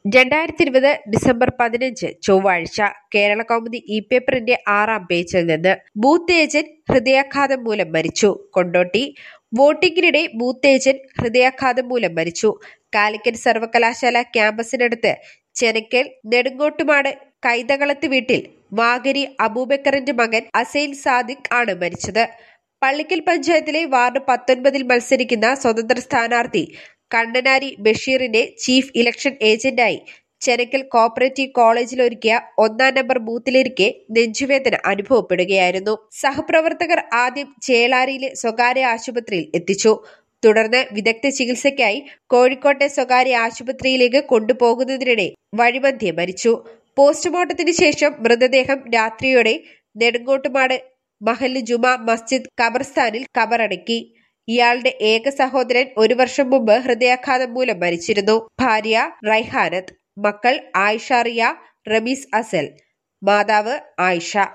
രണ്ടായിരത്തി ഇരുപത് ഡിസംബർ പതിനഞ്ച് ചൊവ്വാഴ്ച കേരള കൗമുദി ഇ പേപ്പറിന്റെ ആറാം പേജിൽ നിന്ന് ബൂത്ത് ഏജന്റ് ഹൃദയാഘാതം മൂലം മരിച്ചു കൊണ്ടോട്ടി വോട്ടിംഗിനിടെ ബൂത്ത് ഏജന്റ് ഹൃദയാഘാതം മൂലം മരിച്ചു കാലിക്കറ്റ് സർവകലാശാല ക്യാമ്പസിനടുത്ത് ചെനക്കൽ നെടുങ്കോട്ടുമാട് കൈതകളത്ത് വീട്ടിൽ വാഗരി അബൂബക്കറിന്റെ മകൻ അസൈൻ സാദിഖ് ആണ് മരിച്ചത് പള്ളിക്കൽ പഞ്ചായത്തിലെ വാർഡ് പത്തൊൻപതിൽ മത്സരിക്കുന്ന സ്വതന്ത്ര സ്ഥാനാർത്ഥി കണ്ണനാരി ബഷീറിനെ ചീഫ് ഇലക്ഷൻ ഏജന്റായി ചെനക്കൽ കോപ്പറേറ്റീവ് കോളേജിൽ ഒരുക്കിയ ഒന്നാം നമ്പർ ബൂത്തിലിരിക്കെ നെഞ്ചുവേദന അനുഭവപ്പെടുകയായിരുന്നു സഹപ്രവർത്തകർ ആദ്യം ചേളാരിയിലെ സ്വകാര്യ ആശുപത്രിയിൽ എത്തിച്ചു തുടർന്ന് വിദഗ്ധ ചികിത്സയ്ക്കായി കോഴിക്കോട്ടെ സ്വകാര്യ ആശുപത്രിയിലേക്ക് കൊണ്ടുപോകുന്നതിനിടെ വഴിമധ്യേ മരിച്ചു പോസ്റ്റ്മോർട്ടത്തിന് ശേഷം മൃതദേഹം രാത്രിയോടെ നെടുങ്കോട്ടുമാട് മഹല്ല് ജുമാ മസ്ജിദ് ഖബർസ്ഥാനിൽ കബറടക്കി ഇയാളുടെ ഏക സഹോദരൻ ഒരു വർഷം മുമ്പ് ഹൃദയാഘാതം മൂലം മരിച്ചിരുന്നു ഭാര്യ റൈഹാനത്ത് മക്കൾ ആയിഷ റിയ റമീസ് അസൽ മാതാവ് ആയിഷ